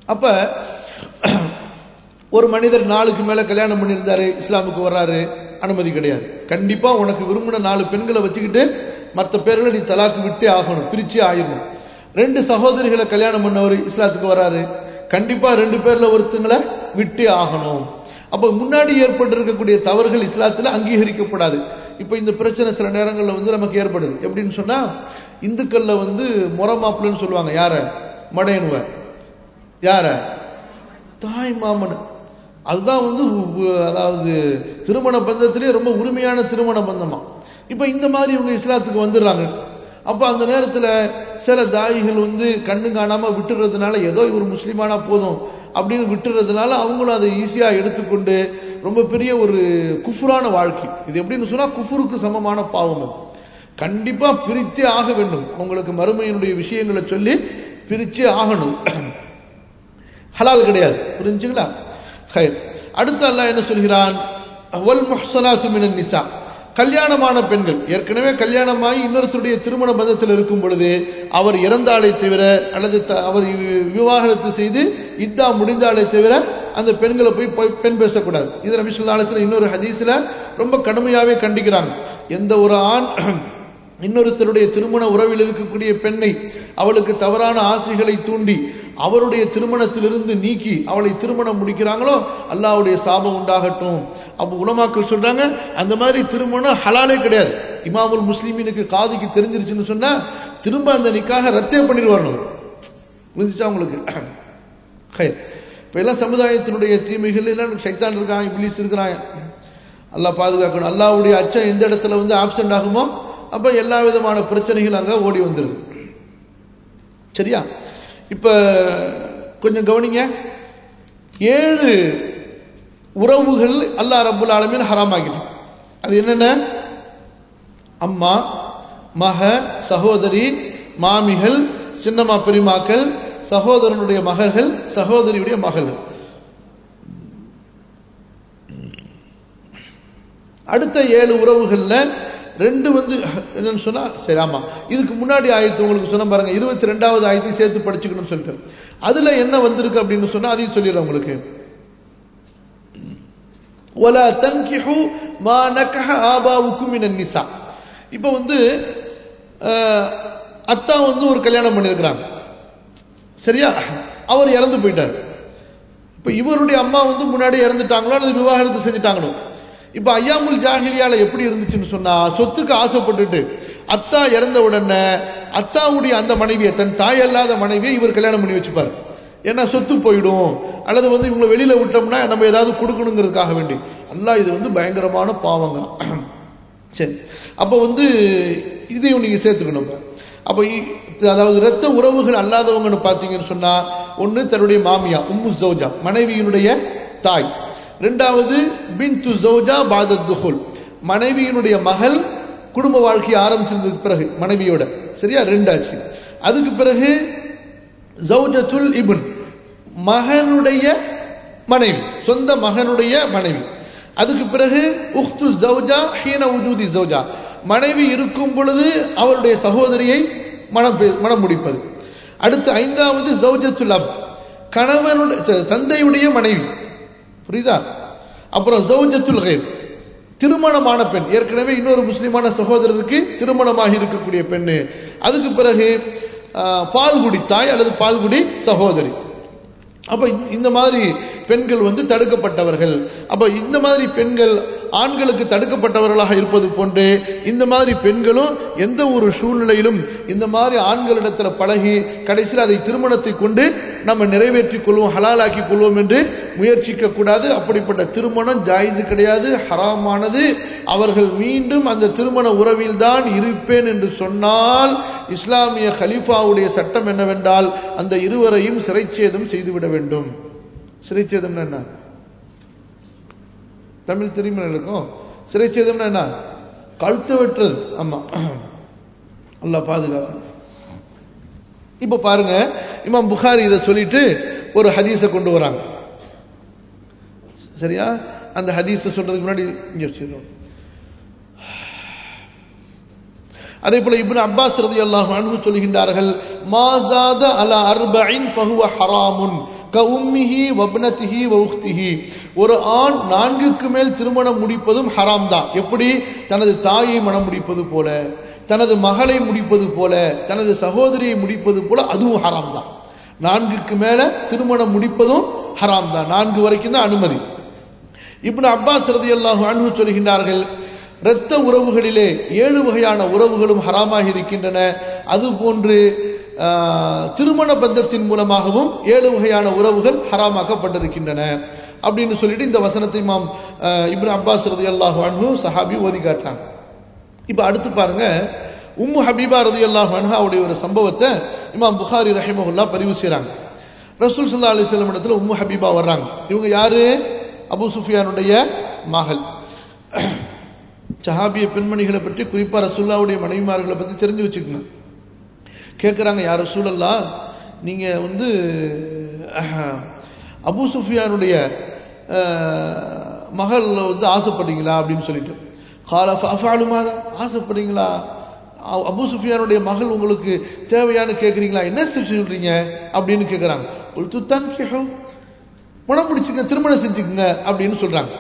அப்ப ஒரு மனிதர் நாளுக்கு மேல கல்யாணம் பண்ணியிருந்தாரு இஸ்லாமுக்கு வர்றாரு அனுமதி கிடையாது கண்டிப்பா உனக்கு விரும்பின நாலு பெண்களை வச்சுக்கிட்டு மற்ற பேர்களை நீ தலாக்கு விட்டே ஆகணும் பிரிச்சே ஆயிடணும் ரெண்டு சகோதரிகளை கல்யாணம் பண்ணவர் இஸ்லாத்துக்கு வராரு கண்டிப்பா ரெண்டு பேர்ல ஒருத்தங்களை விட்டே ஆகணும் அப்ப முன்னாடி ஏற்பட்டிருக்கக்கூடிய தவறுகள் இஸ்லாத்துல அங்கீகரிக்கப்படாது இப்ப இந்த பிரச்சனை சில நேரங்கள்ல வந்து நமக்கு ஏற்படுது எப்படின்னு சொன்னா இந்துக்கள்ல வந்து முறை மாப்பிள்ளைன்னு சொல்லுவாங்க யார மடையனுவ யார தாய் மாமன் அதுதான் வந்து உ- அதாவது திருமண பந்தத்திலே ரொம்ப உரிமையான திருமண பந்தமா இப்ப இந்த மாதிரி இவங்க இஸ்லாத்துக்கு வந்துடுறாங்க அப்ப அந்த நேரத்துல சில தாயிகள் வந்து கண்ணு காணாம விட்டுறதுனால ஏதோ இவர் முஸ்லீமானா போதும் அப்படின்னு விட்டுறதுனால அவங்களும் அதை ஈஸியா எடுத்துக்கொண்டு ரொம்ப பெரிய ஒரு குஃபுரான வாழ்க்கை இது எப்படின்னு சொன்னா குஃபுருக்கு சமமான பாவம் அது கண்டிப்பா பிரித்தே ஆக வேண்டும் அவங்களுக்கு மறுமையினுடைய விஷயங்களை சொல்லி பிரிச்சே ஆகணும் ஹலால் கிடையாது புரிஞ்சுங்களா ஹைர் அடுத்து அல்லாஹ் என்ன சொல்கிறான் வல் முஹ்சனாத்து மினன் நிசா கல்யாணமான பெண்கள் ஏற்கனவே கல்யாணமாகி இன்னொருத்தருடைய திருமண பந்தத்தில் இருக்கும் பொழுது அவர் இறந்தாலே தவிர அல்லது த- அவர் வி- விவாகரத்து செய்து இத்தா முடிந்தாலே தவிர அந்த பெண்களை போய் போய் பெண் பேசக்கூடாது இது நபி ஸல்லல்லாஹு அலைஹி வஸல்லம் இன்னொரு ஹதீஸ்ல ரொம்ப கடுமையாவே கண்டிக்கிறாங்க எந்த ஒரு ஆண் இன்னொருத்தருடைய திருமண உறவில் இருக்கக்கூடிய பெண்ணை அவளுக்கு தவறான ஆசைகளை தூண்டி அவருடைய திருமணத்திலிருந்து நீக்கி அவளை திருமணம் முடிக்கிறாங்களோ அல்லாஹ்வுடைய சாபம் உண்டாகட்டும் அப்போ உலமாக்கள் சொல்றாங்க அந்த மாதிரி திருமணம் ஹலாலே கிடையாது இமாமுல் முஸ்லிமீனுக்கு காதுக்கு தெரிஞ்சிருச்சுன்னு சொன்னா திரும்ப அந்த நிக்காக ரத்தே பண்ணிடுவார் புரிஞ்சுச்சா உங்களுக்கு ஹைர். இப்ப எல்லாம் சமுதாயத்தினுடைய தீமைகள் எல்லாம் சைத்தான் இருக்கான் இப்லீஸ் இருக்கிறான் அல்லாஹ் பாதுகாக்கணும் அல்லாஹ்வுடைய அச்சம் எந்த இடத்துல வந்து ஆப்சென்ட் ஆகுமோ அப்ப எல்லா விதமான பிரச்சனைகள் அங்க ஓடி வந்துருது சரியா இப்ப கொஞ்சம் கவனிங்க ஏழு உறவுகள் அல்லாஹ் ரப்புல் ஆலமீன் ஹராமாக்கிட்டான் அது என்னென்ன அம்மா மக சகோதரி மாமிகள் சின்னம்மா பெரியமாக்கள் சகோதரனுடைய மகள்கள் சகோதரியுடைய மகள்கள் அடுத்த ஏழு உறவுகள்ல ரெண்டு வந்து என்னன்னு சொன்னா சரி ஆமா இதுக்கு முன்னாடி ஆயத்து உங்களுக்கு சொன்ன பாருங்க இருபத்தி ரெண்டாவது ஆயத்தையும் சேர்த்து படிச்சுக்கணும்னு சொல்லிட்டு அதுல என்ன வந்திருக்கு அப்படின்னு சொன்னா அதையும் சொல்லிடுறேன் உங்களுக்கு ولا تنكحوا ما نكح آباؤكم من النساء இப்போ வந்து அஹ், அத்தா வந்து ஒரு கல்யாணம் பண்ணியிருக்கிறாங்க சரியா அவர் இறந்து போயிட்டார் இப்போ இவருடைய அம்மா வந்து முன்னாடி இறந்துட்டாங்களோ அல்லது விவாகரத்து செஞ்சுட்டாங்களோ இப்போ ஐயாமுல் ஜாஹிலியால எப்படி இருந்துச்சுன்னு சொன்னா சொத்துக்கு ஆசைப்பட்டுட்டு அத்தா இறந்த உடனே அத்தாவுடைய அந்த மனைவியை தன் தாய் அல்லாத மனைவியை இவர் கல்யாணம் பண்ணி வச்சுப்பார் ஏன்னா சொத்து போயிடும் அல்லது வந்து இவங்களை வெளியில விட்டோம்னா நம்ம ஏதாவது கொடுக்கணுங்கிறதுக்காக வேண்டி அல்லாஹ் இது வந்து பயங்கரமான பாவங்க சரி அப்போ வந்து இதையும் நீங்க சேர்த்துக்கணும் இப்ப. அப்போ இ- அதாவது இரத்த உறவுகள் அல்லாதவங்கன்னு பார்த்தீங்கன்னு சொன்னா ஒன்று தன்னுடைய மாமியா உம்மு ஜௌஜா மனைவியினுடைய தாய் ரெண்டாவது பின்து ஜௌஜா பாதத் துஹுல் மனைவியினுடைய மகள் குடும்ப வாழ்க்கையை ஆரம்பிச்சிருந்ததுக்கு பிறகு மனைவியோட சரியா ரெண்டாச்சு அதுக்கு பிறகு ஜௌஜத்துல் இபுன் மகனுடைய மனைவி சொந்த மகனுடைய மனைவி அதுக்கு பிறகு உஹ்து ஜௌஜா ஹீன உஜூதி ஜௌஜா மனைவி இருக்கும் பொழுது அவளுடைய சகோதரியை மனம் பே- மனம் முடிப்பது அடுத்து ஐந்தாவது ஜௌஜத்துல் அப் கணவனுடைய ச- தந்தையுடைய மனைவி புரியுதா அப்புறம் ஜௌஜத்துல் கைர் திருமணமான பெண் ஏற்கனவே இன்னொரு முஸ்லிமான சகோதரருக்கு திருமணமாகி இருக்கக்கூடிய பெண்ணு அதுக்கு பிறகு ஆஹ், பால்குடி தாய் அல்லது பால்குடி சகோதரி அப்ப இந்த- இந்த மாதிரி பெண்கள் வந்து தடுக்கப்பட்டவர்கள் அப்ப இந்த மாதிரி பெண்கள் ஆண்களுக்கு தடுக்கப்பட்டவர்களாக இருப்பது போன்று இந்த மாதிரி பெண்களும் எந்த ஒரு சூழ்நிலையிலும் இந்த மாதிரி ஆண்களிடத்துல பழகி கடைசியில் அதை திருமணத்தை கொண்டு நம்ம நிறைவேற்றிக் கொள்வோம் ஹலாலாக்கிக் கொள்வோம் என்று முயற்சிக்க கூடாது அப்படிப்பட்ட திருமணம் ஜாயிது கிடையாது ஹராமானது அவர்கள் மீண்டும் அந்த திருமண உறவில் தான் இருப்பேன் என்று சொன்னால் இஸ்லாமிய கலீஃபாவுடைய சட்டம் என்னவென்றால் அந்த இருவரையும் சிறைச்சேதம் செய்துவிட வேண்டும் சிறைச்சேதம்னா என்ன தமிழ் தெரியுமா இருக்கும் சிறைச்சேதம்னா என்ன கழுத்து வெட்டுறது ஆமா அல்லாஹ் பாதுகாக்கணும் இப்ப பாருங்க இமாம் புகாரி இதை சொல்லிட்டு ஒரு ஹதீஸை கொண்டு வராங்க சரியா அந்த ஹதீஸை சொல்றதுக்கு முன்னாடி இங்க வச்சிருக்கோம் அதே போல இப்னு அப்பாஸ் ரலியல்லாஹு அன்ஹு சொல்கின்றார்கள் மாசாத அலா அர்பஇன் ஃபஹுவ ஹராமுன் கவும்மிஹி வப்னதிஹி வௌக்திஹி ஒரு ஆண் நான்குக்கு மேல் திருமணம் முடிப்பதும் ஹராம் தான் எப்படி தனது தாயை மனம் முடிப்பது போல தனது மகளை முடிப்பது போல தனது சகோதரியை முடிப்பது போல அதுவும் ஹராம் தான் நான்குக்கு மேல திருமணம் முடிப்பதும் ஹராம் தான் நான்கு வரைக்கும் தான் அனுமதி இப்னு அப்பாஸ் ரதியல்லாஹு அன்ஹு சொல்கின்றார்கள் இரத்த உறவுகளிலே ஏழு வகையான உறவுகளும் ஹராமாக இருக்கின்றன அதுபோன்று ஆஹ், திருமண பந்தத்தின் மூலமாகவும் ஏழு வகையான உறவுகள் ஹராமாக்கப்பட்டிருக்கின்றன அப்படின்னு சொல்லிட்டு இந்த வசனத்தை மாம் இப்னு அப்பாஸ் ரதியல்லாஹு அன்ஹு சஹாபி ஓதி காட்டுறாங்க இப்போ அடுத்து பாருங்க உம்மு ஹபீபா ரதியல்லாஹு அன்ஹா உடைய ஒரு சம்பவத்தை இமாம் புகாரி ரஹிமஹுல்லா பதிவு செய்றாங்க ரசூல் ஸல்லல்லாஹு அலைஹி வஸல்லம் இடத்துல உம்மு ஹபீபா வர்றாங்க இவங்க யாரு அபூ சுஃபியானுடைய மகள் சஹாபிய பெண்மணிகளை பற்றி குறிப்பா ரசூல்லாவுடைய மனைவிமார்களை பத்தி தெரிஞ்சு வச்சுக்கோங்க கேட்குறாங்க யார் ரசூலல்லா நீங்க வந்து அஹ், அபூ சுஃபியானுடைய அஹ், மகள் வந்து ஆசைப்படுறீங்களா அப்படின்னு சொல்லிட்டு கால அஃபாலுமாக ஆசைப்படுறீங்களா அ- அபூ சுஃபியானுடைய மகள் உங்களுக்கு தேவையான்னு கேட்குறீங்களா என்ன சொல்றீங்க அப்படின்னு கேட்குறாங்க உள் துத்தான் கேட்கும் மனம் முடிச்சுங்க திருமணம் செஞ்சுக்குங்க அப்படின்னு சொல்றாங்க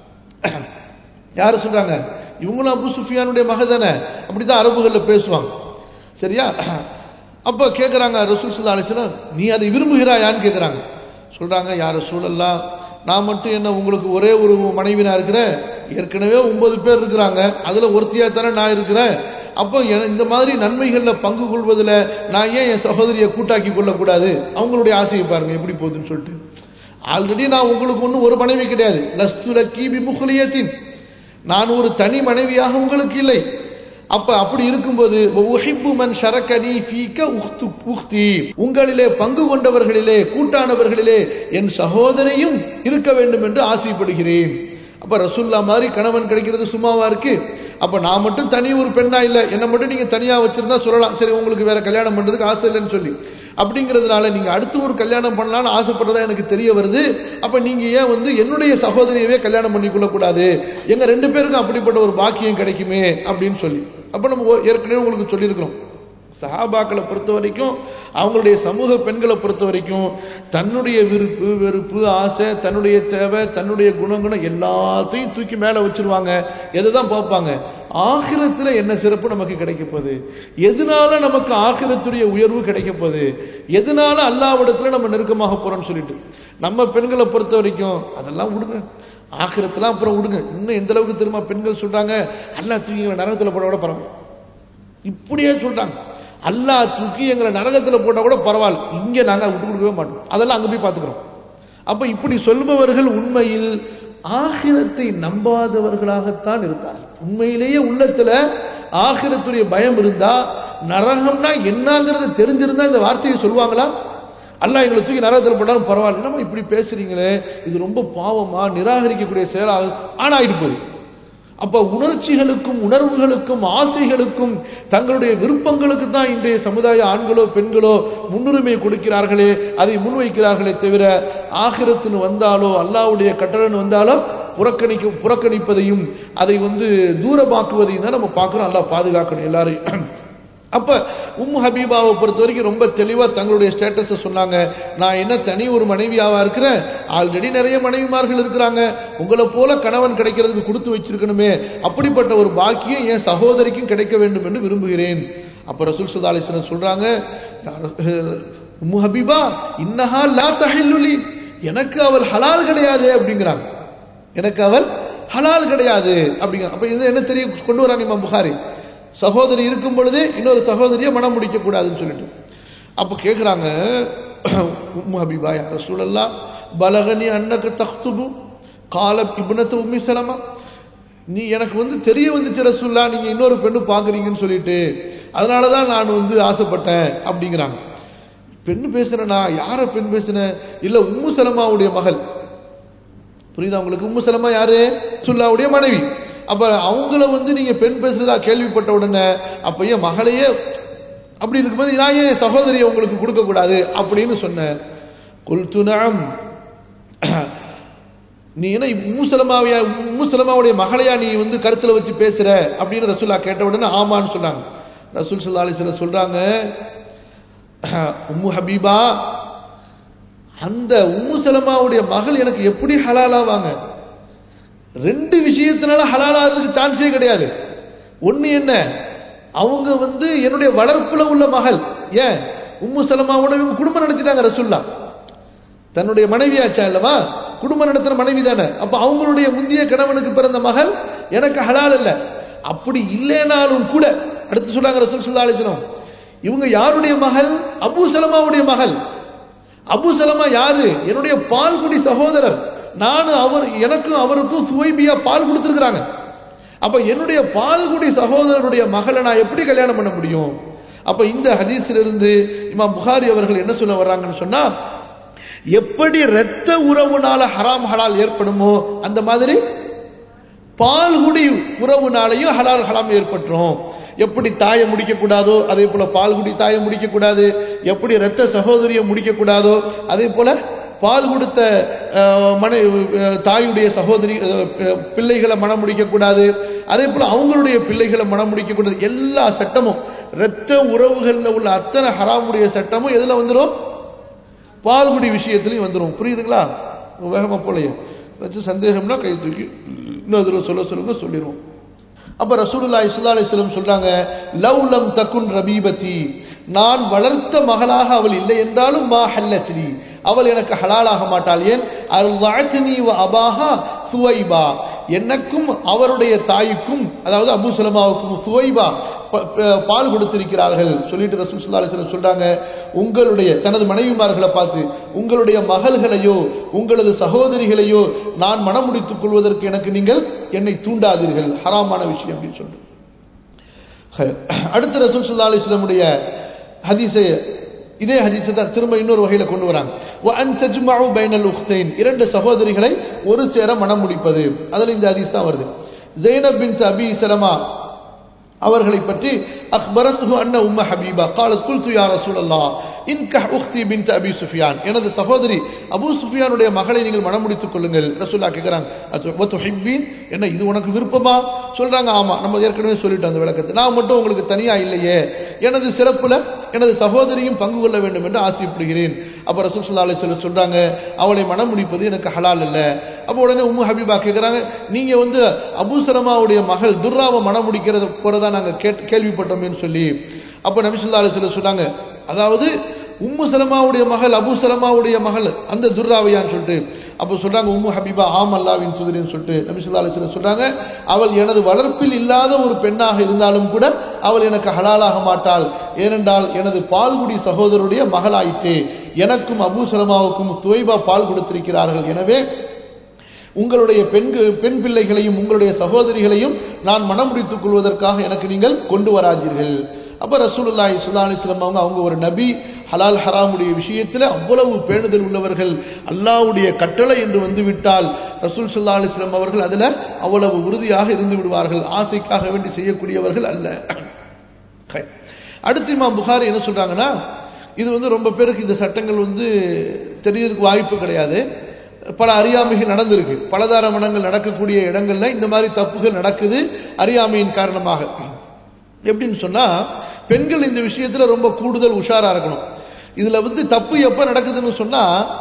யாரு சொல்றாங்க இவங்களும் அபு சுஃபியானுடைய மக தானே அப்படிதான் அரபுகள்ல பேசுவாங்க சரியா அப்ப கேக்குறாங்க ரசூல் சல்லா அலிஸ்லாம் நீ அதை விரும்புகிறாயான்னு கேக்குறாங்க சொல்றாங்க யார் சூழல்லாம் நான் மட்டும் என்ன உங்களுக்கு ஒரே ஒரு மனைவி நான் இருக்கிறேன் ஏற்கனவே ஒன்பது பேர் இருக்கிறாங்க அதுல ஒருத்தியா தானே நான் இருக்கிறேன் அப்போ என- இந்த மாதிரி நன்மைகள்ல பங்கு கொள்வதில் நான் ஏன் என் சகோதரியை கூட்டாக்கி கொள்ளக்கூடாது அவங்களுடைய ஆசையை பாருங்க எப்படி போகுதுன்னு சொல்லிட்டு ஆல்ரெடி நான் உங்களுக்கு ஒன்றும் ஒரு மனைவி கிடையாது லஸ்துல கீபி முகலியத்தின் நான் ஒரு தனி மனைவியாக உங்களுக்கு இல்லை அப்ப அப்படி இருக்கும்போது உஹிப்பு மன் ஷரக்கனி ஃபீக்க உஹ்து உஹ்தி உங்களிலே பங்கு கொண்டவர்களிலே கூட்டானவர்களிலே என் சகோதரியும் இருக்க வேண்டும் என்று ஆசைப்படுகிறேன் அப்ப ரசுல்லா மாதிரி கணவன் கிடைக்கிறது சும்மாவா இருக்கு அப்ப நான் மட்டும் தனி ஒரு பெண்ணா இல்ல என்ன மட்டும் நீங்க தனியா வச்சிருந்தா சொல்லலாம் சரி உங்களுக்கு வேற கல்யாணம் பண்றதுக்கு ஆசை இல்லைன்னு சொல்லி அப்படிங்கிறதுனால நீங்க அடுத்து ஒரு கல்யாணம் பண்ணலாம்னு ஆசைப்படுறதா எனக்கு தெரிய வருது அப்ப நீங்க ஏன் வந்து என்னுடைய சகோதரியவே கல்யாணம் பண்ணி கொள்ளக்கூடாது எங்க ரெண்டு பேருக்கும் அப்படிப்பட்ட ஒரு பாக்கியம் கிடைக்குமே அப்படின்னு சொல்லி அப்ப நம்ம ஓ- ஏற்கனவே உங்களுக்கு சொல்லியிருக்கிறோம் சஹாபாக்களை பொறுத்த வரைக்கும் அவங்களுடைய சமூக பெண்களை பொறுத்த வரைக்கும் தன்னுடைய விருப்பு வெறுப்பு ஆசை தன்னுடைய தேவை தன்னுடைய குணங்குணம் எல்லாத்தையும் தூக்கி மேல வச்சிருவாங்க எதை தான் பார்ப்பாங்க ஆகிரத்துல என்ன சிறப்பு நமக்கு கிடைக்க போகுது எதனால நமக்கு ஆகிரத்துடைய உயர்வு கிடைக்க போகுது எதனால அல்லாவிடத்துல நம்ம நெருக்கமாக போறோம்னு சொல்லிட்டு நம்ம பெண்களை பொறுத்த வரைக்கும் அதெல்லாம் விடுங்க ஆகிரத்தெல்லாம் அப்புறம் விடுங்க இன்னும் எந்த அளவுக்கு திரும்ப பெண்கள் சொல்றாங்க அல்லா தூக்கி நரகத்துல போட விட பரவாயில்ல இப்படியே சொல்றாங்க அல்லாஹ் தூக்கி எங்களை நரகத்துல போட்டா கூட பரவாயில்ல இங்க நாங்க விட்டு கொடுக்கவே மாட்டோம் அதெல்லாம் அங்க போய் பாத்துக்கிறோம் அப்ப இப்படி சொல்பவர்கள் உண்மையில் ஆகிரத்தை நம்பாதவர்களாகத்தான் இருப்பார்கள் உண்மையிலேயே உள்ளத்துல ஆகிரத்துடைய பயம் இருந்தா நரகம்னா என்னங்கிறது தெரிஞ்சிருந்தா இந்த வார்த்தையை சொல்லுவாங்களா அல்லாஹ் எங்களை தூக்கி நரகத்தில் போட்டாலும் பரவாயில்ல என்னம்மா இப்படி பேசுறீங்களே இது ரொம்ப பாவமா நிராகரிக்கக்கூடிய செயலாக ஆனா இருப்பது அப்ப உணர்ச்சிகளுக்கும் உணர்வுகளுக்கும் ஆசைகளுக்கும் தங்களுடைய விருப்பங்களுக்கு தான் இன்றைய சமுதாய ஆண்களோ பெண்களோ முன்னுரிமை கொடுக்கிறார்களே அதை முன்வைக்கிறார்களே தவிர ஆகிரத்துன்னு வந்தாலோ அல்லாவுடைய கட்டளன்னு வந்தாலோ புறக்கணிக்க புறக்கணிப்பதையும் அதை வந்து தூரமாக்குவதையும் தான் நம்ம பார்க்கிறோம் அல்லாஹ் பாதுகாக்கணும் எல்லாரையும் அப்ப உம்மு ஹபீபாவை பொறுத்த வரைக்கும் ரொம்ப தெளிவா தங்களுடைய ஸ்டேட்டஸை சொன்னாங்க நான் என்ன தனி ஒரு மனைவியாவா இருக்கிறேன் ஆல்ரெடி நிறைய மனைவிமார்கள் இருக்கிறாங்க உங்களை போல கணவன் கிடைக்கிறதுக்கு கொடுத்து வச்சிருக்கணுமே அப்படிப்பட்ட ஒரு பாக்கியம் என் சகோதரிக்கும் கிடைக்க வேண்டும் என்று விரும்புகிறேன் அப்ப ரசூல் சல்லா அலிஸ்லாம் சொல்றாங்க "யா- உம்மு ஹபீபா இன்னஹா லா தஹில்லுலி எனக்கு அவள் ஹலால் கிடையாது அப்படிங்கிறாங்க எனக்கு அவள் ஹலால் கிடையாது அப்படிங்கிற அப்ப இது என்ன தெரியும் கொண்டு வராங்க இமாம் புகாரி சகோதரி இருக்கும் பொழுதே இன்னொரு சகோதரியை மனம் முடிக்க கூடாதுன்னு சொல்லிட்டு அப்ப கேக்குறாங்க உம்மு ஹபீபா யா ரசூலல்லாஹ் பலகனி அன்னக தக்துபு கால இப்னத்து உம்மி சலமா நீ எனக்கு வந்து தெரிய வந்துச்சு ரசூல்லா நீங்க இன்னொரு பெண்ணு பாக்குறீங்கன்னு சொல்லிட்டு அதனாலதான் நான் வந்து ஆசைப்பட்டேன் அப்படிங்கிறாங்க பெண்ணு பேசுறேனா யார பெண் பேசுன இல்ல உம்மு சலமாவுடைய மகள் புரியுதா உங்களுக்கு உம்மு சலமா யாரு சுல்லாவுடைய மனைவி அப்ப அவங்கள வந்து நீங்க பெண் பேசுறதா கேள்விப்பட்ட உடனே அப்ப ஏன் மகளையே அப்படி இருக்கும்போது நான் ஏன் சகோதரியை உங்களுக்கு கொடுக்க கூடாது அப்படின்னு சொன்னேன் குல்துனம் நீ என்ன உம்முசலமாவையா உம்முசலமாவுடைய மகளையா நீ வந்து கருத்துல வச்சு பேசுற அப்படின்னு ரசூல்லா கேட்ட உடனே ஆமான்னு சொன்னாங்க ரசூல் சல்லா அலிஸ்ல சொல்றாங்க உம்மு ஹபீபா அந்த உம்மு சலமாவுடைய மகள் எனக்கு எப்படி ஹலாலாவாங்க ரெண்டு விஷயத்தினால ஹலாலாகிறதுக்கு சான்ஸே கிடையாது ஒண்ணு என்ன அவங்க வந்து என்னுடைய வளர்ப்புல உள்ள மகள் ஏன் உம்மு சலமாவோட இவங்க குடும்பம் நடத்திட்டாங்க ரசுல்லா தன்னுடைய மனைவியாச்சா அல்லவா குடும்பம் நடத்தின மனைவி தானே அப்ப அவங்களுடைய முந்தைய கணவனுக்கு பிறந்த மகள் எனக்கு ஹலால் இல்ல அப்படி இல்லைனாலும் கூட அடுத்து சொல்றாங்க ரசூல் சல்லா அலிஸ்லாம் இவங்க யாருடைய மகள் அபு சலமாவுடைய மகள் அபு சலமா யாரு என்னுடைய பால்குடி சகோதரர் நான் அவர் எனக்கும் அவருக்கும் சுவைபியா பால் கொடுத்திருக்கிறாங்க அப்ப என்னுடைய பால்குடி சகோதரருடைய மகளை நான் எப்படி கல்யாணம் பண்ண முடியும் அப்ப இந்த ஹதீஸ்ல இருந்து இமாம் புகாரி அவர்கள் என்ன சொல்ல வர்றாங்கன்னு சொன்னா எப்படி இரத்த உறவுனால ஹராம் ஹலால் ஏற்படுமோ அந்த மாதிரி பால்குடி உறவுனாலையும் ஹலால் ஹலாம் ஏற்பட்டுரும் எப்படி தாயை முடிக்க கூடாதோ அதே போல பால்குடி தாயை முடிக்க கூடாது எப்படி இரத்த சகோதரியை முடிக்க கூடாதோ அதே போல பால் கொடுத்த அஹ், மனை அஹ், தாயுடைய சகோதரி அஹ், பிள்ளைகளை மனம் முடிக்க கூடாது அதே போல அவங்களுடைய பிள்ளைகளை மனம் முடிக்க கூடாது எல்லா சட்டமும் இரத்த உறவுகள்ல உள்ள அத்தனை ஹராமுடைய சட்டமும் எதுல வந்துடும் பால்குடி விஷயத்திலையும் வந்துடும் புரியுதுங்களா வேகமா போலையே வச்சு சந்தேகம்னா கை தூக்கி இன்னொரு தடவை சொல்ல சொல்லுங்க சொல்லிடுவோம் அப்ப ரசூலுல்லாஹி ஸல்லல்லாஹு அலைஹி வஸல்லம் சொல்றாங்க லவ் லம் தகுன் ரபீபதி நான் வளர்த்த மகளாக அவள் இல்லை என்றாலும் மா ஹல்லத்லி அவள் எனக்கு ஹலாலாக மாட்டாள் ஏன் அர்வாத்னி வ அபாஹா சுவைபா எனக்கும் அவருடைய தாய்க்கும் அதாவது அபூ சலமாவுக்கும் சுவைபா ப- ப- பால் கொடுத்திருக்கிறார்கள் சொல்லிட்டு ரசூல் ஸல்லல்லாஹு அலைஹி வஸல்லம் சொல்றாங்க உங்களுடைய தனது மனைவிமார்களை பார்த்து உங்களுடைய மகள்களையோ உங்களது சகோதரிகளையோ நான் மனம் முடித்துக் கொள்வதற்கு எனக்கு நீங்கள் என்னை தூண்டாதீர்கள் ஹராமான விஷயம் அப்படின்னு சொல்லிட்டு ஹைர். அடுத்து ரசூல் ஸல்லல்லாஹு அலைஹி வஸல்லமுடைய ஹதீஸை இதே ஹதீஸை தான் திரும்ப இன்னொரு வகையில கொண்டு வராங்க வ அன் தஜ்மஉ பைனல் உக்தைன் இரண்டு சகோதரிகளை ஒரு சேர மனம் முடிப்பது அதுல இந்த ஹதீஸ் தான் வருது ஜைனப் பின்த் அபி சலமா அவர்களை பற்றி அக்பரத்துஹு அன்ன உம்ம ஹபீபா قالت قلت يا رسول الله இன்கஹ் உக்தி பின்த் அபி சுஃபியான் எனது சகோதரி அபூ சுஃபியானுடைய மகளை நீங்கள் மனம் முடித்துக் கொள்ளுங்கள் ரசூல்லா கேக்குறாங்க துஹிப்பீன் என்ன இது உனக்கு விருப்பமா சொல்றாங்க ஆமா நம்ம ஏற்கனவே சொல்லிட்டோம் அந்த விளக்கத்தை நான் மட்டும் உங்களுக்கு தனியா இல்லையே எனது சிறப்புல எனது சகோதரியும் பங்கு கொள்ள வேண்டும் என்று ஆசைப்படுகிறேன் அப்ப ரசூல் ஸல்லல்லாஹு அலைஹி வஸல்லம் சொல்றாங்க அவளை மனம் முடிப்பது எனக்கு ஹலால் அல்ல அப்ப உடனே உம்மு ஹபீபா கேக்குறாங்க நீங்க வந்து அபூ சலமாவுடைய மகள் துர்ராவை மனம் முடிக்கிறது போறதா நாங்க கேட்- கேள்விப்பட்டோமேன்னு சொல்லி அப்ப நபி ஸல்லல்லாஹு அலைஹி வஸல்லம் சொன்னாங்க அதாவது உம்மு சலமாவுடைய மகள் அபு சலமாவுடைய மகள் அந்த துர்ராவையான்னு சொல்லிட்டு அப்ப சொல்றாங்க உம்மு ஹபீபா ஆம் அல்லாவின் சுதரின்னு சொல்லிட்டு நபி ஸல்லல்லாஹு அலைஹி வஸல்லம் சொல்றாங்க அவள் எனது வளர்ப்பில் இல்லாத ஒரு பெண்ணாக இருந்தாலும் கூட அவள் எனக்கு ஹலாலாக மாட்டாள் ஏனென்றால் எனது பால்குடி சகோதரருடைய மகளாயிற்றே எனக்கும் அபூ சலமாவுக்கும் துவைபா பால் கொடுத்திருக்கிறார்கள் எனவே உங்களுடைய பெண்கள் பெண் பிள்ளைகளையும் உங்களுடைய சகோதரிகளையும் நான் மனம் முடித்துக் கொள்வதற்காக எனக்கு நீங்கள் கொண்டு வராதீர்கள் அப்ப ரசூலுல்லாஹி ஸல்லல்லாஹு அலைஹி வஸல்லம் அவங்க அவங்க ஒரு நபி ஹலால் ஹராமுடைய விஷயத்தில் அவ்வளவு பேணுதல் உள்ளவர்கள் அல்லாஹ்வுடைய கட்டளை என்று வந்துவிட்டால் ரசூல் ஸல்லல்லாஹு அலைஹி வஸல்லம் அவர்கள் அதுல அவ்வளவு உறுதியாக இருந்து விடுவார்கள் ஆசைக்காக வேண்டி செய்யக்கூடியவர்கள் அல்ல ஹை. அடுத்து இமாம் புகாரி என்ன சொல்றாங்கன்னா இது வந்து ரொம்ப பேருக்கு இந்த சட்டங்கள் வந்து தெரியறதுக்கு வாய்ப்பு கிடையாது பல அறியாமைகள் நடந்திருக்கு பலதார மனங்கள் நடக்கக்கூடிய இடங்கள்ல இந்த மாதிரி தப்புகள் நடக்குது அறியாமையின் காரணமாக எப்படின்னு சொன்னா பெண்கள் இந்த விஷயத்துல ரொம்ப கூடுதல் உஷாரா இருக்கணும் இதுல வந்து தப்பு எப்ப நடக்குதுன்னு சொன்னா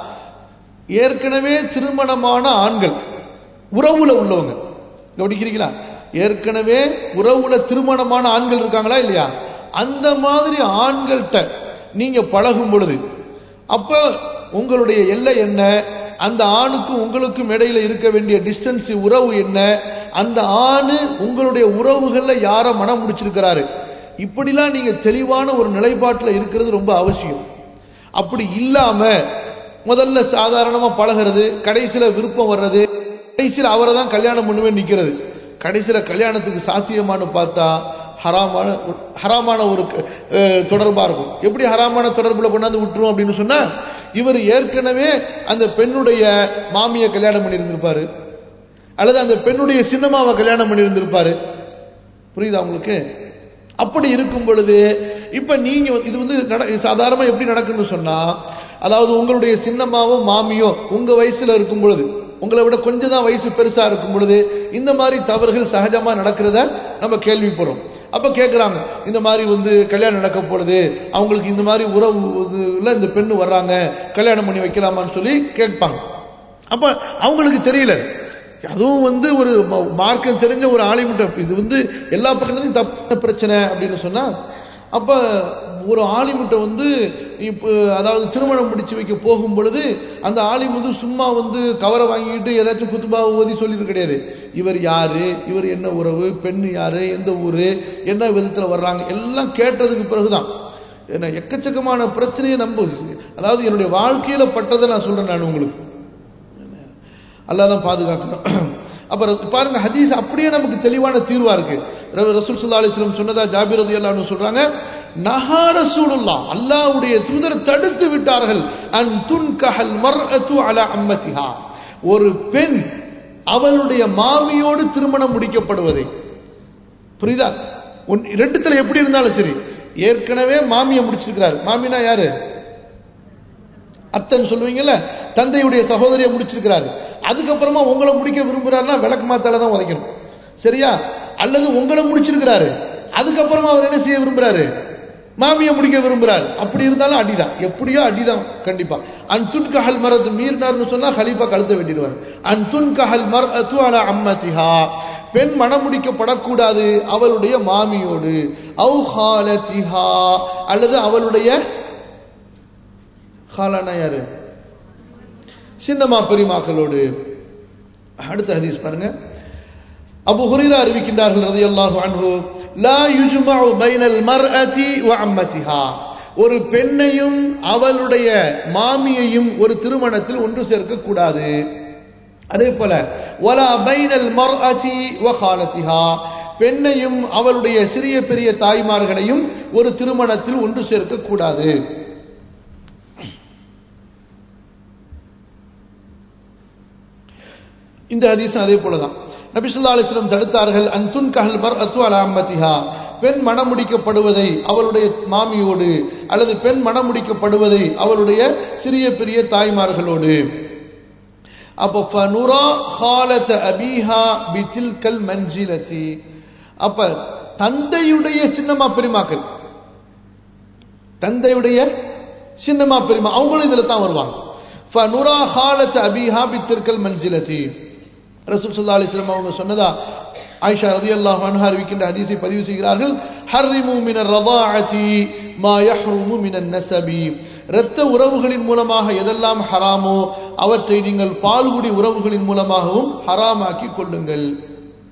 ஏற்கனவே திருமணமான ஆண்கள் உறவுல உள்ளவங்க கவனிக்கிறீங்களா ஏற்கனவே உறவுல திருமணமான ஆண்கள் இருக்காங்களா இல்லையா அந்த மாதிரி ஆண்கள்கிட்ட நீங்க பழகும் பொழுது அப்ப உங்களுடைய எல்லை என்ன அந்த ஆணுக்கும் உங்களுக்கும் இடையில இருக்க வேண்டிய டிஸ்டன்ஸ் உறவு என்ன அந்த ஆணு உங்களுடைய உறவுகள்ல யார மனம் முடிச்சிருக்கிறாரு இப்படிலாம் நீங்க தெளிவான ஒரு நிலைப்பாட்டில் இருக்கிறது ரொம்ப அவசியம் அப்படி இல்லாம முதல்ல சாதாரணமா பழகிறது கடைசியில விருப்பம் வர்றது கடைசியில அவரை தான் கல்யாணம் பண்ணுவேன் நிக்கிறது கடைசியில கல்யாணத்துக்கு சாத்தியமானு பார்த்தா ஹராமான ஹராமான ஒரு அஹ், தொடர்பா இருக்கும் எப்படி ஹராமான தொடர்புல கொண்டாந்து விட்டுரும் அப்படின்னு சொன்னா இவர் ஏற்கனவே அந்த பெண்ணுடைய மாமியை கல்யாணம் பண்ணியிருந்திருப்பாரு அல்லது அந்த பெண்ணுடைய சின்னமாவை கல்யாணம் பண்ணியிருந்திருப்பாரு புரியுதா உங்களுக்கு அப்படி இருக்கும் பொழுது இப்ப நீங்க வந்து- இது வந்து நட- சாதாரணமா எப்படி நடக்குன்னு சொன்னா அதாவது உங்களுடைய சின்னம்மாவோ மாமியோ உங்க வயசுல இருக்கும் பொழுது உங்களை விட கொஞ்சம் தான் வயசு பெருசா இருக்கும் பொழுது இந்த மாதிரி தவறுகள் சகஜமா நடக்கிறத நம்ம கேள்விப்படுறோம் அப்ப கேட்குறாங்க இந்த மாதிரி வந்து கல்யாணம் நடக்க போகுது அவங்களுக்கு இந்த மாதிரி உறவு இதுல இந்த பெண்ணு வர்றாங்க கல்யாணம் பண்ணி வைக்கலாமான்னு சொல்லி கேட்பாங்க அப்ப அவங்களுக்கு தெரியல அதுவும் வந்து ஒரு ம- மார்க்கம் தெரிஞ்ச ஒரு ஆலிமுட்ட இது வந்து எல்லா பக்கத்துலையும் தப்பான பிரச்சனை அப்படின்னு சொன்னா அப்ப ஒரு ஆலிமுட்டை வந்து இப்போ அதாவது திருமணம் முடிச்சு வைக்க போகும் பொழுது அந்த ஆலிம் வந்து சும்மா வந்து கவரை வாங்கிக்கிட்டு ஏதாச்சும் குத்துபா ஓதி சொல்லிட்டு கிடையாது இவர் யாரு இவர் என்ன உறவு பெண்ணு யாரு எந்த ஊரு என்ன விதத்துல வர்றாங்க எல்லாம் கேட்டதுக்கு பிறகுதான் என்ன எக்கச்சக்கமான பிரச்சனையை நம்ப அதாவது என்னுடைய வாழ்க்கையில பட்டதை நான் சொல்றேன் நான் உங்களுக்கு அல்லாஹ் தான் பாதுகாக்கணும் அப்புறம் பாருங்க ஹதீஸ் அப்படியே நமக்கு தெளிவான தீர்வா இருக்கு ர- ரசூல் ஸல்லல்லாஹு அலைஹி வஸல்லம் சொன்னதா ஜாபிர் ரலியல்லாஹு அன்ஹு சொல்றாங்க நஹா ரசூலுல்லாஹ் அல்லாஹ்வுடைய தூதர் தடுத்து விட்டார்கள் அன் துன்கஹல் மர்அத்து அலா அம்மத்திஹா ஒரு பெண் அவளுடைய மாமியோடு திருமணம் முடிக்கப்படுவதை புரியுதா ஒன் ரெண்டுத்துல எப்படி இருந்தாலும் சரி ஏற்கனவே மாமியை முடிச்சிருக்கிறார் மாமினா யாரு அத்தன் சொல்லுவீங்கல்ல தந்தையுடைய சகோதரியை முடிச்சிருக்கிறாரு அதுக்கப்புறமா உங்களை முடிக்க விரும்புறாருன்னா விளக்கு மாத்தால தான் உதைக்கணும் சரியா அல்லது உங்களை முடிச்சிருக்கிறாரு அதுக்கப்புறமா அவர் என்ன செய்ய விரும்புறாரு மாமியை முடிக்க விரும்புறாரு அப்படி இருந்தாலும் அடிதான் எப்படியோ அடிதான் கண்டிப்பா அன் துன் கஹல் மரத்து மீறினார்னு சொன்னா ஹலீஃபா கழுத்தை வெட்டிடுவார் அன் துன் கஹல் மர் அத்து அலா அம்மதிஹா பெண் மனம் முடிக்கப்படக்கூடாது அவளுடைய மாமியோடு அவு ஹாலதிஹா அல்லது அவளுடைய ஹாலானா யாரு சின்னமா பெரியமாக்களோடு அடுத்த ஹதீஸ் பாருங்க அபு ஹுரைரா அறிவிக்கின்றார்கள் ரலியல்லாஹு அன்ஹு லா யுஜ்மஉ பைனல் மர்அதி வ அம்மதிஹா ஒரு பெண்ணையும் அவளுடைய மாமியையும் ஒரு திருமணத்தில் ஒன்று சேர்க்க கூடாது அதே போல வலா பைனல் மர்அதி வ காலத்திஹா பெண்ணையும் அவளுடைய சிறிய பெரிய தாய்மார்களையும் ஒரு திருமணத்தில் ஒன்று சேர்க்க கூடாது இந்த ஹதீஸும் அதே போலதான் நபி ஸல்லல்லாஹு அலைஹி வஸல்லம் தடுத்தார்கள் அன்துன் கஹல் மர்அத்து அலா அம்மதிஹா பெண் மனம் முடிக்கப்படுவதை அவளுடைய மாமியோடு அல்லது பெண் மனம் முடிக்கப்படுவதை அவளுடைய சிறிய பெரிய தாய்மார்களோடு அப்போ ஃபனுரா ஹாலத அபீஹா பிதில்கல் மன்சிலதி அப்ப தந்தையுடைய சின்னமா பெருமாக்கள் தந்தையுடைய சின்னமா பெருமா அவங்களும் இதுல தான் வருவாங்க ஃபனுரா ஹாலத் அபிஹா பித்திருக்கல் மன்சிலதி ரசூல் ஸல்லல்லாஹு அலைஹி வஸல்லம் அவங்க சொன்னதா ஆயிஷா ரலியல்லாஹு அன்ஹா அறிவிக்கின்ற ஹதீஸை பதிவு செய்கிறார்கள் ஹர்ரிமு மினர் ரதாஅதி மா யஹ்ருமு மினன் நஸபி இரத்த உறவுகளின் மூலமாக எதெல்லாம் ஹராமோ அவற்றை நீங்கள் பால்குடி உறவுகளின் மூலமாகவும் ஹராமாக்கி கொள்ளுங்கள்